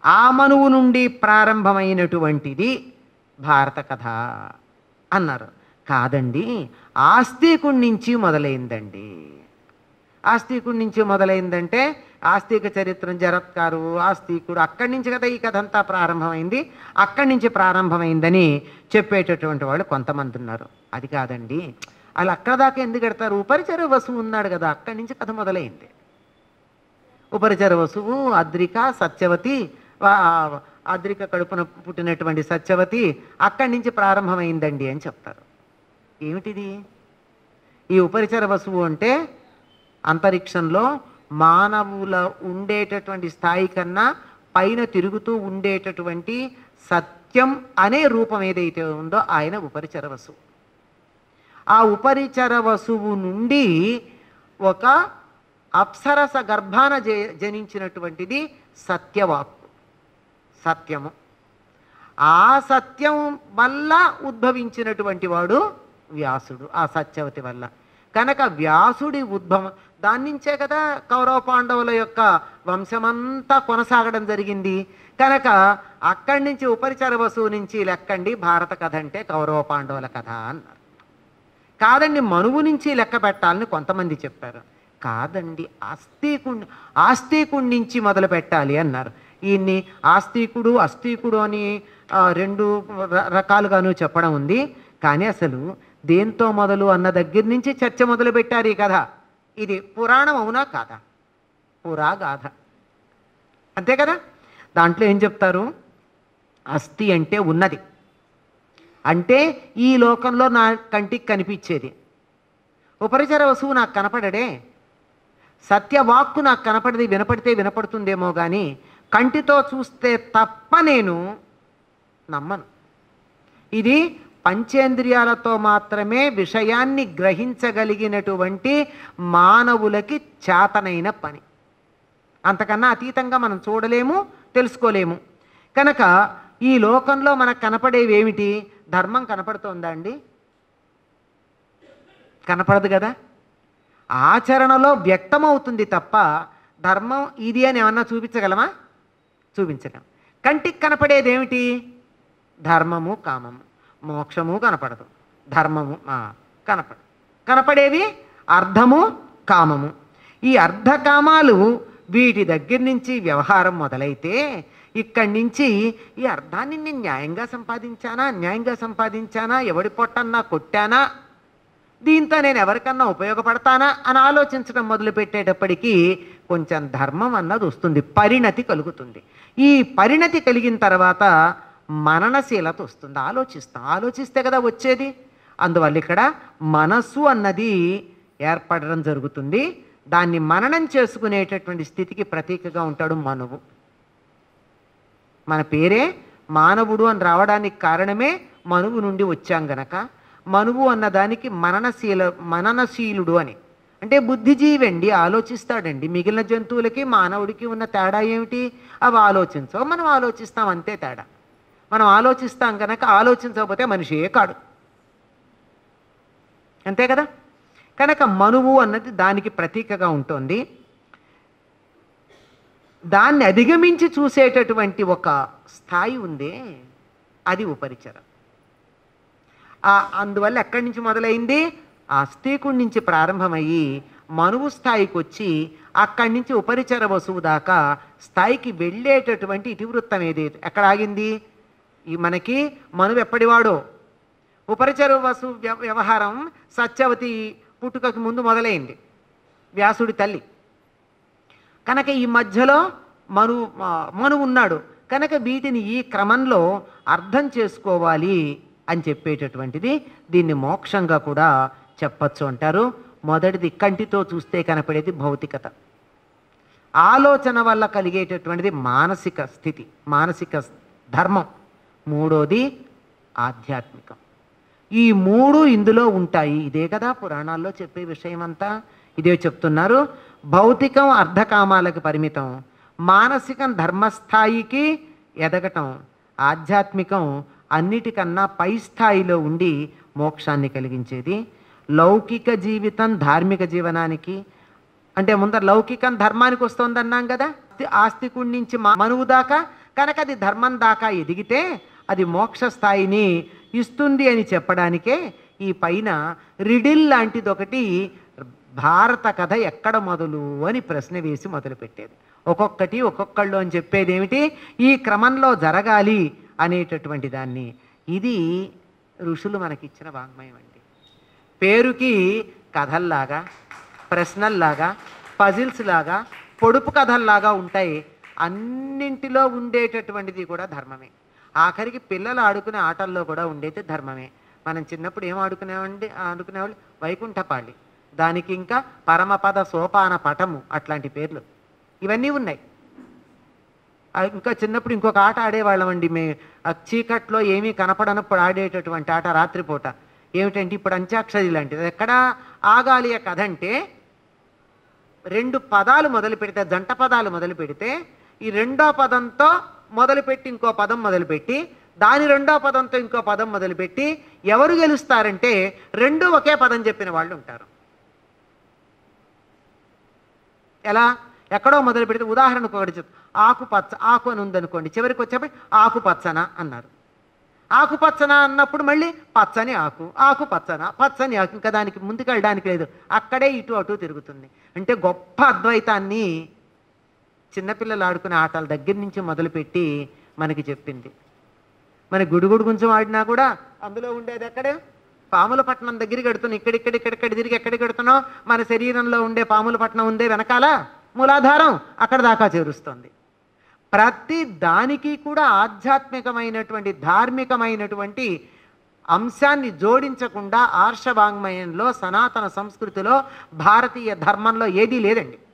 ఆ మనువు నుండి ప్రారంభమైనటువంటిది భారత కథ అన్నారు కాదండి ఆస్తికుడి నుంచి మొదలైందండి ఆస్తికుడి నుంచి మొదలైందంటే ఆస్తిక చరిత్రం జరత్కారు ఆస్తికుడు అక్కడి నుంచి కదా ఈ కథ అంతా ప్రారంభమైంది అక్కడి నుంచి ప్రారంభమైందని చెప్పేటటువంటి వాళ్ళు కొంతమంది ఉన్నారు అది కాదండి వాళ్ళు అక్కడ దాకా ఎందుకు పెడతారు ఉపరిచర వసువు ఉన్నాడు కదా అక్కడి నుంచి కథ మొదలైంది ఉపరిచర వసువు అద్రిక సత్యవతి వా- అద్రిక కడుపున పుట్టినటువంటి సత్యవతి అక్కడి నుంచి ప్రారంభమైందండి అని చెప్తారు ఏమిటిది ఈ ఉపరిచర వసువు అంటే అంతరిక్షంలో మానవుల ఉండేటటువంటి స్థాయి కన్నా పైన తిరుగుతూ ఉండేటటువంటి సత్యం అనే రూపం ఏదైతే ఉందో ఆయన ఉపరిచర వసువు ఆ ఉపరిచర వసువు నుండి ఒక అప్సరస గర్భాన జ జనించినటువంటిది సత్యవాక్కు సత్యము ఆ సత్యం వల్ల ఉద్భవించినటువంటి వాడు వ్యాసుడు ఆ సత్యవతి వల్ల కనుక వ్యాసుడి ఉద్భవం దాని నుంచే కదా కౌరవ పాండవుల యొక్క వంశమంతా కొనసాగడం జరిగింది కనుక అక్కడి నుంచి ఉపరిచర వసువు నుంచి లెక్కండి భారత కథ అంటే కౌరవ పాండవుల కథ అన్నారు కాదండి మనువు నుంచి లెక్క పెట్టాలని కొంతమంది చెప్పారు కాదండి ఆస్తికుడి ఆస్తికుడి నుంచి మొదలు పెట్టాలి అన్నారు ఈయన్ని ఆస్తికుడు అస్తికుడు అని ఆ, రెండు ర- రకాలుగాను చెప్పడం ఉంది కానీ అసలు దేంతో మొదలు అన్న దగ్గర నుంచి చర్చ మొదలు పెట్టారు ఈ కథ ఇది పురాణం అవునా కాదా పురా గాథ అంతే కదా దాంట్లో ఏం చెప్తారు అస్థి అంటే ఉన్నది అంటే ఈ లోకంలో నా కంటికి కనిపించేది ఉపరిచర వస్తువు నాకు కనపడడే సత్యవాక్కు నాకు కనపడది వినపడితే వినపడుతుందేమో కానీ కంటితో చూస్తే తప్ప నేను నమ్మను ఇది పంచేంద్రియాలతో మాత్రమే విషయాన్ని గ్రహించగలిగినటువంటి మానవులకి చేతనైన పని అంతకన్నా అతీతంగా మనం చూడలేము తెలుసుకోలేము కనుక ఈ లోకంలో మనకు కనపడేవి ఏమిటి ధర్మం కనపడుతోందా అండి కనపడదు కదా ఆచరణలో వ్యక్తమవుతుంది తప్ప ధర్మం ఇది అని ఏమన్నా చూపించగలమా చూపించలేం కంటికి కనపడేది ఏమిటి ధర్మము కామము మోక్షము కనపడదు ధర్మము ఆ, కనపడదు కనపడేవి అర్థము కామము ఈ అర్ధకామాలు వీటి దగ్గర నుంచి వ్యవహారం మొదలైతే ఇక్కడి నుంచి ఈ అర్థాన్ని నేను న్యాయంగా సంపాదించానా అన్యాయంగా సంపాదించానా ఎవడి పొట్టన్నా కొట్టానా దీంతో నేను ఎవరికన్నా ఉపయోగపడతానా అని ఆలోచించడం మొదలు పెట్టేటప్పటికీ కొంచెం ధర్మం అన్నది వస్తుంది పరిణతి కలుగుతుంది ఈ పరిణతి కలిగిన తర్వాత మననశీలత వస్తుంది ఆలోచిస్తాం ఆలోచిస్తే కదా వచ్చేది అందువల్ల ఇక్కడ మనస్సు అన్నది ఏర్పడడం జరుగుతుంది దాన్ని మననం చేసుకునేటటువంటి స్థితికి ప్రతీకగా ఉంటాడు మనువు మన పేరే మానవుడు అని రావడానికి కారణమే మనువు నుండి వచ్చాం గనక మనువు అన్నదానికి మననశీల మననశీలుడు అని అంటే బుద్ధిజీవండి ఆలోచిస్తాడండి మిగిలిన జంతువులకి మానవుడికి ఉన్న తేడా ఏమిటి అవి ఆలోచించవు మనం ఆలోచిస్తాం అంతే తేడా మనం ఆలోచిస్తాం కనుక ఆలోచించకపోతే మనిషే కాడు అంతే కదా కనుక మనువు అన్నది దానికి ప్రతీకగా ఉంటుంది దాన్ని అధిగమించి చూసేటటువంటి ఒక స్థాయి ఉందే అది ఉపరిచరం ఆ అందువల్ల ఎక్కడి నుంచి మొదలైంది ఆ అస్థికుడి నుంచి ప్రారంభమయ్యి మనువు స్థాయికి వచ్చి అక్కడి నుంచి ఉపరిచర వసువు దాకా స్థాయికి వెళ్ళేటటువంటి ఇతివృత్తం ఏది ఎక్కడ ఆగింది ఈ మనకి మనువు ఎప్పటివాడో ఉపరిచర వసు వ్య- వ్యవహారం సత్యవతి పుట్టుకకి ముందు మొదలైంది వ్యాసుడి తల్లి కనుక ఈ మధ్యలో మను మను ఉన్నాడు కనుక వీటిని ఈ క్రమంలో అర్థం చేసుకోవాలి అని చెప్పేటటువంటిది దీన్ని మోక్షంగా కూడా చెప్పచ్చు అంటారు మొదటిది కంటితో చూస్తే కనపడేది భౌతికత ఆలోచన వల్ల కలిగేటటువంటిది మానసిక స్థితి మానసిక ధర్మం మూడోది ఆధ్యాత్మికం ఈ మూడు ఇందులో ఉంటాయి ఇదే కదా పురాణాల్లో చెప్పే విషయం అంతా ఇదే చెప్తున్నారు భౌతికం అర్ధకామాలకు పరిమితం మానసికం ధర్మస్థాయికి ఎదగటం ఆధ్యాత్మికం అన్నిటికన్నా పై స్థాయిలో ఉండి మోక్షాన్ని కలిగించేది లౌకిక జీవితం ధార్మిక జీవనానికి అంటే ముందర లౌకికం ధర్మానికి వస్తుందన్నాం కదా ఆస్తికుడి నుంచి మా- మనువు దాకా కనుక అది ధర్మం దాకా ఎదిగితే అది మోక్ష స్థాయిని ఇస్తుంది అని చెప్పడానికే ఈ పైన రిడిల్ లాంటిది ఒకటి భారత కథ ఎక్కడ మొదలు అని ప్రశ్న వేసి మొదలుపెట్టేది ఒక్కొక్కటి ఒక్కొక్కళ్ళు అని చెప్పేది ఏమిటి ఈ క్రమంలో జరగాలి అనేటటువంటి దాన్ని ఇది ఋషులు మనకిచ్చిన వాంగ్మయం అండి పేరుకి కథల్లాగా ప్రశ్నల్లాగా పజిల్స్ లాగా పొడుపు కథల్లాగా ఉంటాయి అన్నింటిలో ఉండేటటువంటిది కూడా ధర్మమే ఆఖరికి పిల్లలు ఆడుకునే ఆటల్లో కూడా ఉండేది ధర్మమే మనం చిన్నప్పుడు ఏం ఆడుకునేవండి ఆడుకునేవాళ్ళు వైకుంఠపాళి దానికి ఇంకా పరమపద సోపాన పటము అట్లాంటి పేర్లు ఇవన్నీ ఉన్నాయి ఆ ఇంకా చిన్నప్పుడు ఇంకొక ఆట ఆడేవాళ్ళమండి మే ఆ చీకట్లో ఏమీ కనపడనప్పుడు ఆడేటటువంటి ఆట రాత్రిపూట ఏమిటంటే ఇప్పుడు అంత్యాక్షరి లాంటిది ఎక్కడ ఆగాలి ఆ కథ అంటే రెండు పదాలు మొదలు పెడితే జంట పదాలు మొదలు పెడితే ఈ రెండో పదంతో మొదలుపెట్టి ఇంకో పదం మొదలుపెట్టి దాని రెండో పదంతో ఇంకో పదం మొదలుపెట్టి ఎవరు గెలుస్తారంటే రెండు ఒకే పదం చెప్పిన వాళ్ళు ఉంటారు ఎలా ఎక్కడో మొదలు పెడితే ఉదాహరణకు ఒకటి చెప్ ఆకుపచ్చ ఆకు అని ఉందనుకోండి చివరికి వచ్చేప్పుడు ఆకుపచ్చన అన్నారు ఆకుపచ్చన అన్నప్పుడు మళ్ళీ పచ్చని ఆకు ఆకు పచ్చన పచ్చని ఆకు ఇంకా దానికి ముందుకు వెళ్ళడానికి లేదు అక్కడే ఇటు అటు తిరుగుతుంది అంటే గొప్ప అద్వైతాన్ని చిన్నపిల్లలు ఆడుకునే ఆటల దగ్గర నుంచి మొదలుపెట్టి మనకి చెప్పింది మన గుడుగుడు కొంచెం ఆడినా కూడా అందులో ఉండేది ఎక్కడే పాముల పట్టణం దగ్గరికి ఎడుతున్నాం ఇక్కడిక్కడ ఇక్కడిక్కడ తిరిగి ఎక్కడికి ఎడుతున్నాం మన శరీరంలో ఉండే పాముల పట్టణం ఉందే వెనకాల మూలాధారం అక్కడ దాకా చేరుస్తుంది ప్రతి దానికి కూడా ఆధ్యాత్మికమైనటువంటి ధార్మికమైనటువంటి అంశాన్ని జోడించకుండా ఆర్షవాంగ్మయంలో సనాతన సంస్కృతిలో భారతీయ ధర్మంలో ఏదీ లేదండి